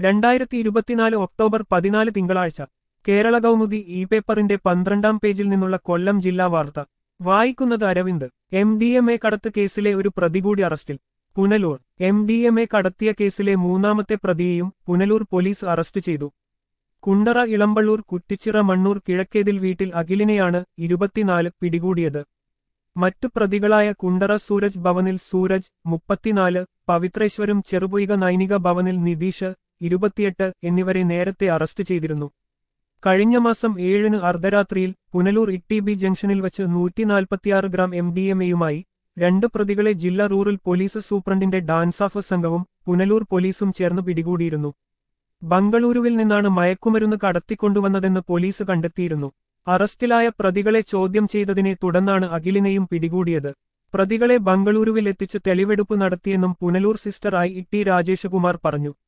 രണ്ടായിരത്തി ഇരുപത്തിനാല് ഒക്ടോബർ പതിനാല് തിങ്കളാഴ്ച കേരള കൗമുദി ഇ പേപ്പറിന്റെ പന്ത്രണ്ടാം പേജിൽ നിന്നുള്ള കൊല്ലം ജില്ലാ വാർത്ത വായിക്കുന്നത് Aravind M D M A കടത്ത് കേസിലെ ഒരു പ്രതി കൂടി അറസ്റ്റിൽ Punalur M D M A കടത്തിയ കേസിലെ മൂന്നാമത്തെ പ്രതിയെയും പുനലൂർ പോലീസ് അറസ്റ്റ് ചെയ്തു കുണ്ടറ ഇളമ്പള്ളൂർ കുറ്റിച്ചിറ മണ്ണൂർ കിഴക്കേതിൽ വീട്ടിൽ അഖിലിനെയാണ് ഇരുപത്തിനാല് പിടികൂടിയത് മറ്റു പ്രതികളായ കുണ്ടറ സൂരജ് ഭവനിൽ സൂരജ് മുപ്പത്തിനാല് പവിത്രേശ്വരം ചെറുപൊയ്ക നൈനിക ഭവനിൽ നിതീഷ് ഇരുപത്തിയെട്ട് എന്നിവരെ നേരത്തെ അറസ്റ്റ് ചെയ്തിരുന്നു കഴിഞ്ഞ മാസം ഏഴിന് അർദ്ധരാത്രിയിൽ പുനലൂർ ഇട്ടി ബി ജംഗ്ഷനിൽ വച്ച് നൂറ്റിനാൽപ്പത്തിയാറ് ഗ്രാം എം ഡി എം എയുമായി രണ്ട് പ്രതികളെ ജില്ലാ റൂറൽ പോലീസ് സൂപ്രണ്ടിന്റെ ഡാൻസാഫ് സംഘവും പുനലൂർ പോലീസും ചേർന്ന് പിടികൂടിയിരുന്നു ബംഗളൂരുവിൽ നിന്നാണ് മയക്കുമരുന്ന് കടത്തിക്കൊണ്ടുവന്നതെന്ന് പോലീസ് കണ്ടെത്തിയിരുന്നു അറസ്റ്റിലായ പ്രതികളെ ചോദ്യം ചെയ്തതിനെ തുടർന്നാണ് അഖിലിനെയും പിടികൂടിയത് പ്രതികളെ ബംഗളൂരുവിൽ എത്തിച്ച് തെളിവെടുപ്പ് നടത്തിയെന്നും പുനലൂർ സിസ്റ്ററായി ഇ ടി രാജേഷകുമാർ പറഞ്ഞു